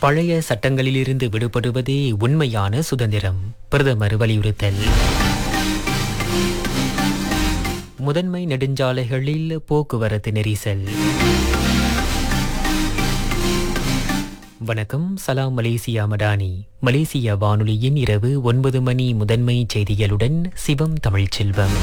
பழைய சட்டங்களிலிருந்து விடுபடுவதே உண்மையான சுதந்திரம் பிரதமர் வலியுறுத்தல் முதன்மை நெடுஞ்சாலைகளில் போக்குவரத்து நெரிசல் வணக்கம் சலாம் மலேசியா மடானி மலேசியா வானொலியின் இரவு ஒன்பது மணி முதன்மை செய்திகளுடன் சிவம் தமிழ்ச்செல்வம்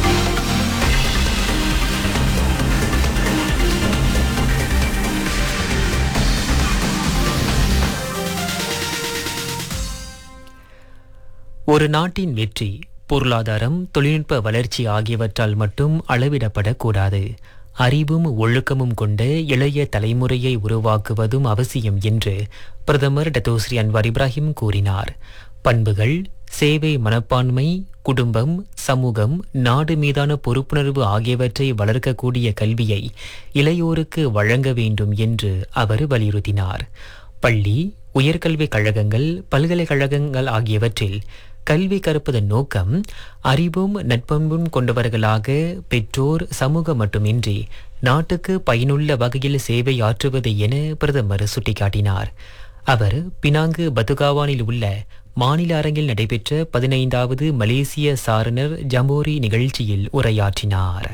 ஒரு நாட்டின் வெற்றி பொருளாதாரம் தொழில்நுட்ப வளர்ச்சி ஆகியவற்றால் மட்டும் அளவிடப்படக்கூடாது அறிவும் ஒழுக்கமும் கொண்ட இளைய தலைமுறையை உருவாக்குவதும் அவசியம் என்று பிரதமர் டத்தோஸ்ரீ அன்வார் இப்ராஹிம் கூறினார் பண்புகள் சேவை மனப்பான்மை குடும்பம் சமூகம் நாடு மீதான பொறுப்புணர்வு ஆகியவற்றை வளர்க்கக்கூடிய கல்வியை இளையோருக்கு வழங்க வேண்டும் என்று அவர் வலியுறுத்தினார் பள்ளி உயர்கல்விக் கழகங்கள் பல்கலைக்கழகங்கள் ஆகியவற்றில் கல்வி கற்பதன் நோக்கம் அறிவும் நட்பண்பும் கொண்டவர்களாக பெற்றோர் சமூகம் மட்டுமின்றி நாட்டுக்கு பயனுள்ள வகையில் சேவை ஆற்றுவது என பிரதமர் சுட்டிக்காட்டினார் அவர் பினாங்கு பத்துகாவானில் உள்ள மாநில அரங்கில் நடைபெற்ற பதினைந்தாவது மலேசிய சாரணர் ஜம்போரி நிகழ்ச்சியில் உரையாற்றினார்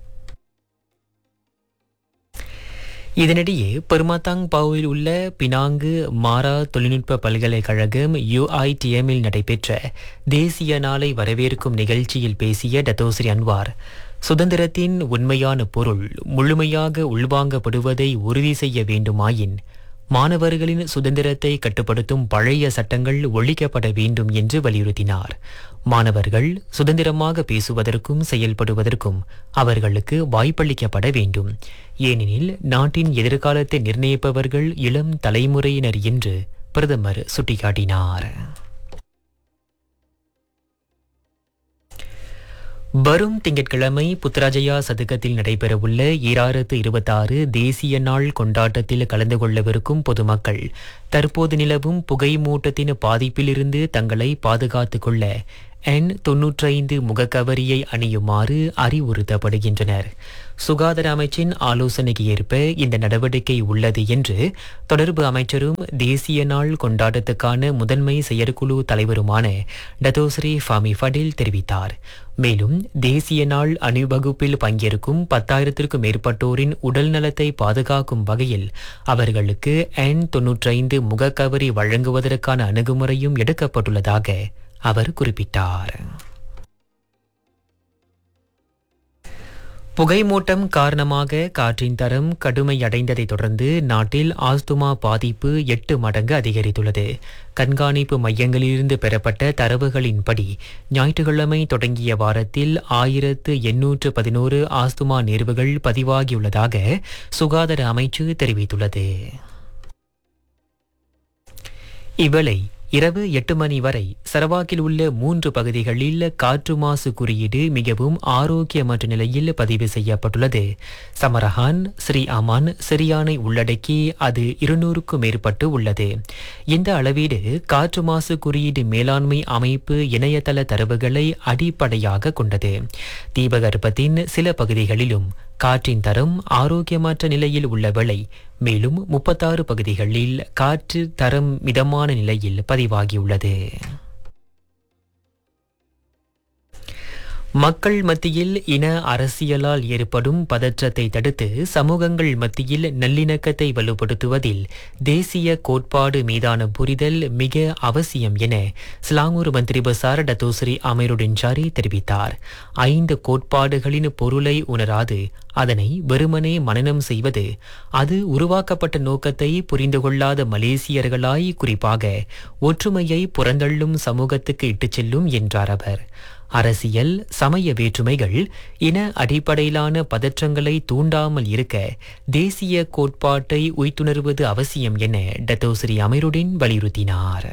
இதனிடையே பெருமாத்தாங் பாவில் உள்ள பினாங்கு மாரா தொழில்நுட்ப பல்கலைக்கழகம் யுஐடிஎம்மில் நடைபெற்ற தேசிய நாளை வரவேற்கும் நிகழ்ச்சியில் பேசிய டத்தோஸ்ரீ அன்வார் சுதந்திரத்தின் உண்மையான பொருள் முழுமையாக உள்வாங்கப்படுவதை உறுதி செய்ய வேண்டுமாயின் மாணவர்களின் சுதந்திரத்தை கட்டுப்படுத்தும் பழைய சட்டங்கள் ஒழிக்கப்பட வேண்டும் என்று வலியுறுத்தினார் மாணவர்கள் சுதந்திரமாக பேசுவதற்கும் செயல்படுவதற்கும் அவர்களுக்கு வாய்ப்பளிக்கப்பட வேண்டும் ஏனெனில் நாட்டின் எதிர்காலத்தை நிர்ணயிப்பவர்கள் இளம் தலைமுறையினர் என்று பிரதமர் சுட்டிக்காட்டினார் வரும் திங்கட்கிழமை புத்ராஜயா சதுக்கத்தில் நடைபெறவுள்ள ஈராயிரத்து இருபத்தாறு தேசிய நாள் கொண்டாட்டத்தில் கலந்து கொள்ளவிருக்கும் பொதுமக்கள் தற்போது நிலவும் புகை மூட்டத்தின் பாதிப்பிலிருந்து தங்களை பாதுகாத்துக் கொள்ள என் தொன்னூற்றைந்து முகக்கவரியை அணியுமாறு அறிவுறுத்தப்படுகின்றனர் சுகாதார அமைச்சின் ஆலோசனைக்கு ஏற்ப இந்த நடவடிக்கை உள்ளது என்று தொடர்பு அமைச்சரும் தேசிய நாள் கொண்டாட்டத்துக்கான முதன்மை செயற்குழு தலைவருமான டத்தோஸ்ரீ ஃபாமி ஃபடில் தெரிவித்தார் மேலும் தேசிய நாள் அணிவகுப்பில் பங்கேற்கும் பத்தாயிரத்திற்கும் மேற்பட்டோரின் உடல் நலத்தை பாதுகாக்கும் வகையில் அவர்களுக்கு என் தொன்னூற்றைந்து முகக்கவரி வழங்குவதற்கான அணுகுமுறையும் எடுக்கப்பட்டுள்ளதாக அவர் குறிப்பிட்டார் புகைமூட்டம் காரணமாக காற்றின் தரம் கடுமையடைந்ததை தொடர்ந்து நாட்டில் ஆஸ்துமா பாதிப்பு எட்டு மடங்கு அதிகரித்துள்ளது கண்காணிப்பு மையங்களிலிருந்து பெறப்பட்ட தரவுகளின்படி ஞாயிற்றுக்கிழமை தொடங்கிய வாரத்தில் ஆயிரத்து எண்ணூற்று பதினோரு ஆஸ்துமா நேர்வுகள் பதிவாகியுள்ளதாக சுகாதார அமைச்சு தெரிவித்துள்ளது இவளை இரவு எட்டு மணி வரை சரவாக்கில் உள்ள மூன்று பகுதிகளில் காற்று மாசு குறியீடு மிகவும் ஆரோக்கியமற்ற நிலையில் பதிவு செய்யப்பட்டுள்ளது சமரஹான் ஸ்ரீ அமான் சிரியானை உள்ளடக்கி அது இருநூறுக்கும் மேற்பட்டு உள்ளது இந்த அளவீடு காற்று மாசு குறியீடு மேலாண்மை அமைப்பு இணையதள தரவுகளை அடிப்படையாக கொண்டது தீபகற்பத்தின் சில பகுதிகளிலும் காற்றின் தரம் ஆரோக்கியமற்ற நிலையில் உள்ள வேளை மேலும் முப்பத்தாறு பகுதிகளில் காற்று தரம் மிதமான நிலையில் பதிவாகியுள்ளது மக்கள் மத்தியில் இன அரசியலால் ஏற்படும் பதற்றத்தை தடுத்து சமூகங்கள் மத்தியில் நல்லிணக்கத்தை வலுப்படுத்துவதில் தேசிய கோட்பாடு மீதான புரிதல் மிக அவசியம் என சிலாங்கூர் மந்திரி பசார் டத்தோஸ்ரீ அமீருடின் ஷாரி தெரிவித்தார் ஐந்து கோட்பாடுகளின் பொருளை உணராது அதனை வெறுமனே மனனம் செய்வது அது உருவாக்கப்பட்ட நோக்கத்தை புரிந்து கொள்ளாத மலேசியர்களாய் குறிப்பாக ஒற்றுமையை புறந்தள்ளும் சமூகத்துக்கு இட்டுச் செல்லும் என்றார் அவர் அரசியல் சமய வேற்றுமைகள் இன அடிப்படையிலான பதற்றங்களை தூண்டாமல் இருக்க தேசிய கோட்பாட்டை உய்த்துணர்வது அவசியம் என டத்தோஸ்ரீ அமீருடின் வலியுறுத்தினார்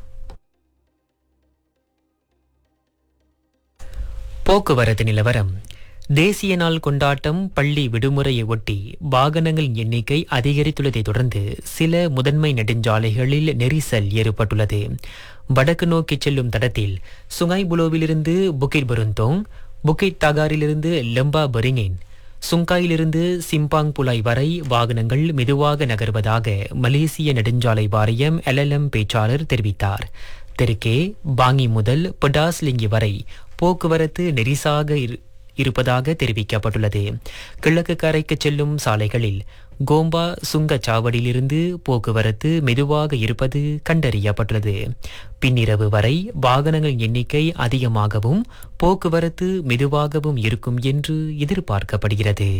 போக்குவரத்து நிலவரம் தேசிய நாள் கொண்டாட்டம் பள்ளி விடுமுறையை ஒட்டி வாகனங்களின் எண்ணிக்கை அதிகரித்துள்ளதை தொடர்ந்து சில முதன்மை நெடுஞ்சாலைகளில் நெரிசல் ஏற்பட்டுள்ளது வடக்கு நோக்கி செல்லும் தடத்தில் சுங்காய் புலோவிலிருந்து புக்கிட் பருந்தோங் புக்கிட் தகாரிலிருந்து லெம்பா பரிங்கேன் சுங்காயிலிருந்து சிம்பாங் புலாய் வரை வாகனங்கள் மெதுவாக நகர்வதாக மலேசிய நெடுஞ்சாலை வாரியம் எல்எல்எம் பேச்சாளர் தெரிவித்தார் தெற்கே பாங்கி முதல் படாஸ்லிங்கி வரை போக்குவரத்து நெரிசாக இரு- இருப்பதாக தெரிவிக்கப்பட்டுள்ளது கிழக்கு கரைக்கு செல்லும் சாலைகளில் கோம்பா சுங்கச்சாவடியிலிருந்து போக்குவரத்து மெதுவாக இருப்பது கண்டறியப்பட்டுள்ளது பின்னிரவு வரை வாகனங்களின் எண்ணிக்கை அதிகமாகவும் போக்குவரத்து மெதுவாகவும் இருக்கும் என்று எதிர்பார்க்கப்படுகிறது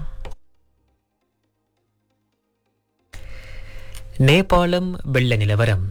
நேபாளம் வெள்ள நிலவரம்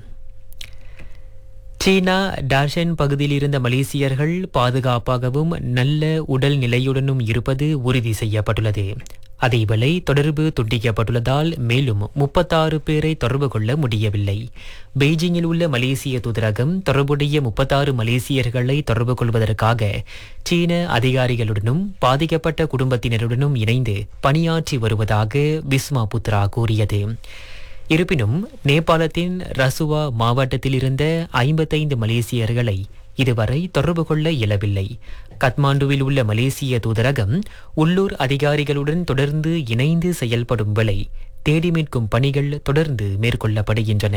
சீனா டார்ஷன் பகுதியில் இருந்த மலேசியர்கள் பாதுகாப்பாகவும் நல்ல உடல் நிலையுடனும் இருப்பது உறுதி செய்யப்பட்டுள்ளது அதேவேளை தொடர்பு துண்டிக்கப்பட்டுள்ளதால் மேலும் முப்பத்தாறு பேரை தொடர்பு கொள்ள முடியவில்லை பெய்ஜிங்கில் உள்ள மலேசிய தூதரகம் தொடர்புடைய முப்பத்தாறு மலேசியர்களை தொடர்பு கொள்வதற்காக சீன அதிகாரிகளுடனும் பாதிக்கப்பட்ட குடும்பத்தினருடனும் இணைந்து பணியாற்றி வருவதாக விஸ்மா புத்ரா கூறியது இருப்பினும் நேபாளத்தின் ரசுவா மாவட்டத்தில் இருந்த ஐம்பத்தைந்து மலேசியர்களை இதுவரை தொடர்பு கொள்ள இயலவில்லை கத்மாண்டுவில் உள்ள மலேசிய தூதரகம் உள்ளூர் அதிகாரிகளுடன் தொடர்ந்து இணைந்து செயல்படும் வேளை தேடி மீட்கும் பணிகள் தொடர்ந்து மேற்கொள்ளப்படுகின்றன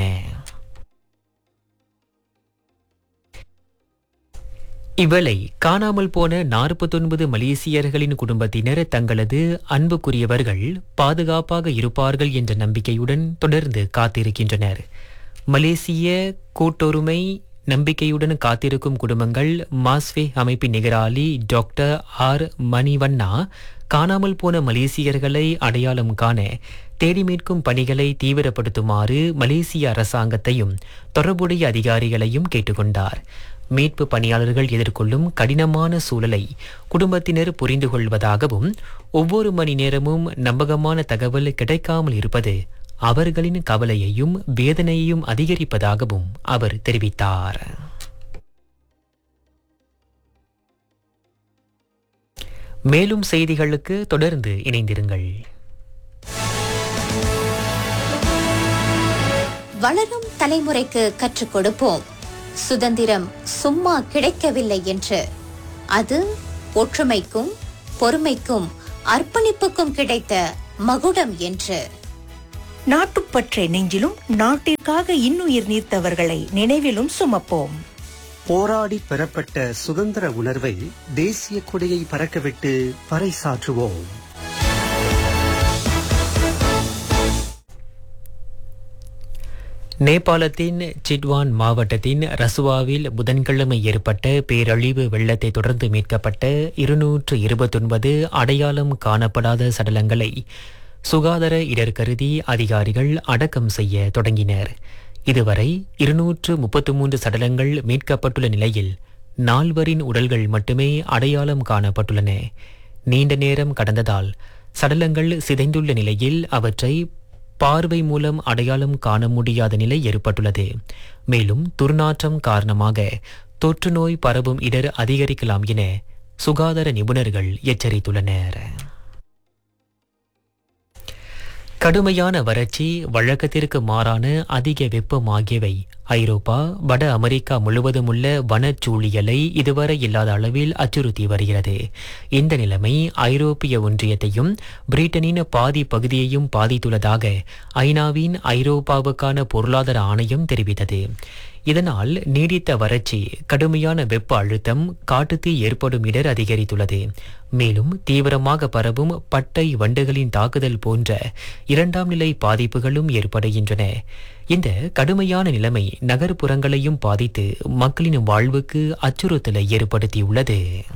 இவ்வேளை காணாமல் போன நாற்பத்தொன்பது மலேசியர்களின் குடும்பத்தினர் தங்களது அன்புக்குரியவர்கள் பாதுகாப்பாக இருப்பார்கள் என்ற நம்பிக்கையுடன் தொடர்ந்து காத்திருக்கின்றனர் மலேசிய கூட்டொருமை நம்பிக்கையுடன் காத்திருக்கும் குடும்பங்கள் மாஸ்வே அமைப்பின் நிகராலி டாக்டர் ஆர் மணிவண்ணா காணாமல் போன மலேசியர்களை அடையாளம் காண தேடி மீட்கும் பணிகளை தீவிரப்படுத்துமாறு மலேசிய அரசாங்கத்தையும் தொடர்புடைய அதிகாரிகளையும் கேட்டுக்கொண்டார் மீட்பு பணியாளர்கள் எதிர்கொள்ளும் கடினமான சூழலை குடும்பத்தினர் புரிந்து கொள்வதாகவும் ஒவ்வொரு மணி நேரமும் நம்பகமான தகவல் கிடைக்காமல் இருப்பது அவர்களின் கவலையையும் வேதனையையும் அதிகரிப்பதாகவும் அவர் தெரிவித்தார் மேலும் செய்திகளுக்கு தொடர்ந்து இணைந்திருங்கள் வளரும் தலைமுறைக்கு கற்றுக் கொடுப்போம் சுதந்திரம் சும்மா கிடைக்கவில்லை என்று அது ஒற்றுமைக்கும் பொறுமைக்கும் அர்ப்பணிப்புக்கும் கிடைத்த மகுடம் என்று நாட்டுப்பற்றை நெஞ்சிலும் நாட்டிற்காக இன்னுயிர் நீர்த்தவர்களை நினைவிலும் சுமப்போம் போராடி பெறப்பட்ட சுதந்திர உணர்வை தேசிய கொடியை பறக்கவிட்டு பறைசாற்றுவோம் நேபாளத்தின் சிட்வான் மாவட்டத்தின் ரசுவாவில் புதன்கிழமை ஏற்பட்ட பேரழிவு வெள்ளத்தை தொடர்ந்து மீட்கப்பட்ட இருநூற்று இருபத்தொன்பது அடையாளம் காணப்படாத சடலங்களை சுகாதார இடர் கருதி அதிகாரிகள் அடக்கம் செய்ய தொடங்கினர் இதுவரை இருநூற்று முப்பத்து மூன்று சடலங்கள் மீட்கப்பட்டுள்ள நிலையில் நால்வரின் உடல்கள் மட்டுமே அடையாளம் காணப்பட்டுள்ளன நீண்ட நேரம் கடந்ததால் சடலங்கள் சிதைந்துள்ள நிலையில் அவற்றை பார்வை மூலம் அடையாளம் காண முடியாத நிலை ஏற்பட்டுள்ளது மேலும் துர்நாற்றம் காரணமாக தொற்று நோய் பரவும் இடர் அதிகரிக்கலாம் என சுகாதார நிபுணர்கள் எச்சரித்துள்ளனர் கடுமையான வறட்சி வழக்கத்திற்கு மாறான அதிக வெப்பம் ஆகியவை ஐரோப்பா வட அமெரிக்கா முழுவதும் உள்ள வனச்சூழியலை இதுவரை இல்லாத அளவில் அச்சுறுத்தி வருகிறது இந்த நிலைமை ஐரோப்பிய ஒன்றியத்தையும் பிரிட்டனின் பாதி பகுதியையும் பாதித்துள்ளதாக ஐநாவின் ஐரோப்பாவுக்கான பொருளாதார ஆணையம் தெரிவித்தது இதனால் நீடித்த வறட்சி கடுமையான வெப்ப அழுத்தம் காட்டுத்தீ ஏற்படும் இடர் அதிகரித்துள்ளது மேலும் தீவிரமாக பரவும் பட்டை வண்டுகளின் தாக்குதல் போன்ற இரண்டாம் நிலை பாதிப்புகளும் ஏற்படுகின்றன இந்த கடுமையான நிலைமை நகர்ப்புறங்களையும் பாதித்து மக்களின் வாழ்வுக்கு அச்சுறுத்தலை ஏற்படுத்தியுள்ளது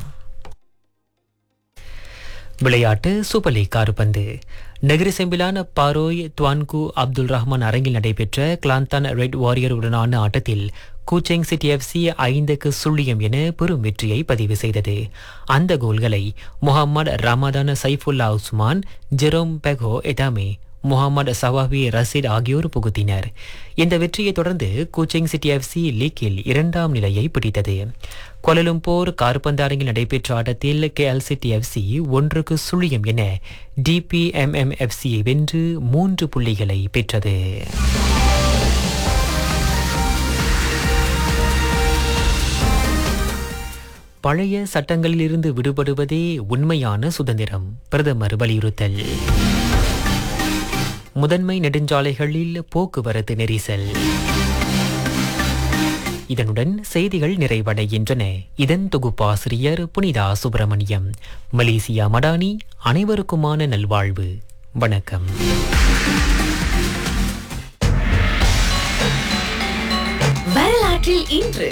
விளையாட்டு சூப்பர் லீக் கால்பந்து Negeri Sembilan Paroi Tuanku Abdul Rahman அரங்கில் நடைபெற்ற கிளாந்தான் ரெட் வாரியர் உடனான ஆட்டத்தில் கூச்செங் சிட்டி எஃப்சி ஐந்துக்கு சுழியம் என பெரும் வெற்றியை பதிவு செய்தது அந்த கோல்களை Mohamad Ramadhan Saifullah Usman Jerome பெகோ எதாமே முகமது சவாபி ரசீத் ஆகியோர் புகுத்தினர் இந்த வெற்றியை தொடர்ந்து கூச்சிங் சிட்டி எஃப்சி லீக்கில் இரண்டாம் நிலையை பிடித்தது கோலலும்போர் கார்பந்து அரங்கில் நடைபெற்ற ஆட்டத்தில் கேஎல் சிட்டி எஃப்சி ஒன்றுக்கு சுழியம் என டிபிஎம்எம் எஃப்சியை வென்று மூன்று புள்ளிகளை பெற்றது பழைய சட்டங்களிலிருந்து விடுபடுவதே உண்மையான சுதந்திரம் பிரதமர் வலியுறுத்தல் முதன்மை நெடுஞ்சாலைகளில் போக்குவரத்து நெரிசல் இதனுடன் செய்திகள் நிறைவடைகின்றன இதன் தொகுப்பாசிரியர் புனிதா சுப்பிரமணியம் மலேசியா மடானி அனைவருக்குமான நல்வாழ்வு வணக்கம் வரலாற்றில் இன்று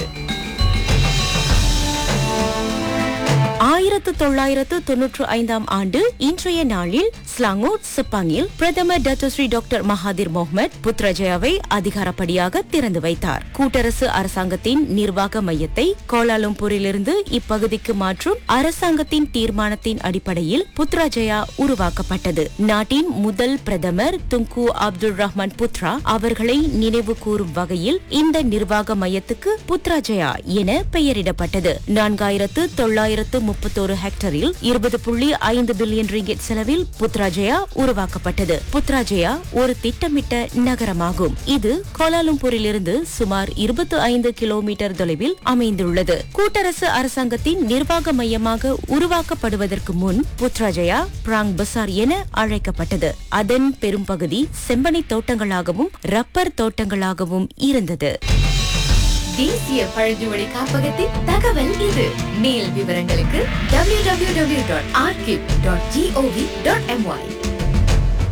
ஆயிரத்து தொள்ளாயிரத்து தொன்னூற்று ஐந்தாம் ஆண்டு இன்றைய நாளில் ஸ்லாங்கோட் செப்பாங்கில் பிரதமர் டத்தோஸ்ரீ டாக்டர் மகாதிர் மொஹ்மத் புத்ரஜயாவை அதிகாரப்படியாக திறந்து வைத்தார் கூட்டரசு அரசாங்கத்தின் நிர்வாக மையத்தை கோலாலம்பூரிலிருந்து இப்பகுதிக்கு மாற்றும் அரசாங்கத்தின் தீர்மானத்தின் அடிப்படையில் புத்ராஜயா உருவாக்கப்பட்டது நாட்டின் முதல் பிரதமர் துங்கு அப்துல் ரஹ்மான் புத்ரா அவர்களை நினைவு கூறும் வகையில் இந்த நிர்வாக மையத்துக்கு புத்ராஜயா என பெயரிடப்பட்டது நான்காயிரத்து தொள்ளாயிரத்து முப்பத்தோரு ஹெக்டரில் இருபது புள்ளி ஐந்து பில்லியன் ரிங்கெட் செலவில் புத்ராஜயா உருவாக்கப்பட்டது புத்ராஜயா ஒரு திட்டமிட்ட நகரமாகும் இது கோலாலம்பூரிலிருந்து சுமார் இருபத்தி ஐந்து கிலோமீட்டர் தொலைவில் அமைந்துள்ளது கூட்டரசு அரசாங்கத்தின் நிர்வாக மையமாக உருவாக்கப்படுவதற்கு முன் புத்ராஜயா பிராங் பசார் என அழைக்கப்பட்டது அதன் பெரும்பகுதி செம்பனை தோட்டங்களாகவும் ரப்பர் தோட்டங்களாகவும் இருந்தது தேசிய பழங்குடி காப்பகத்தின் தகவல் இது மேல் விவரங்களுக்கு www.archive.gov.my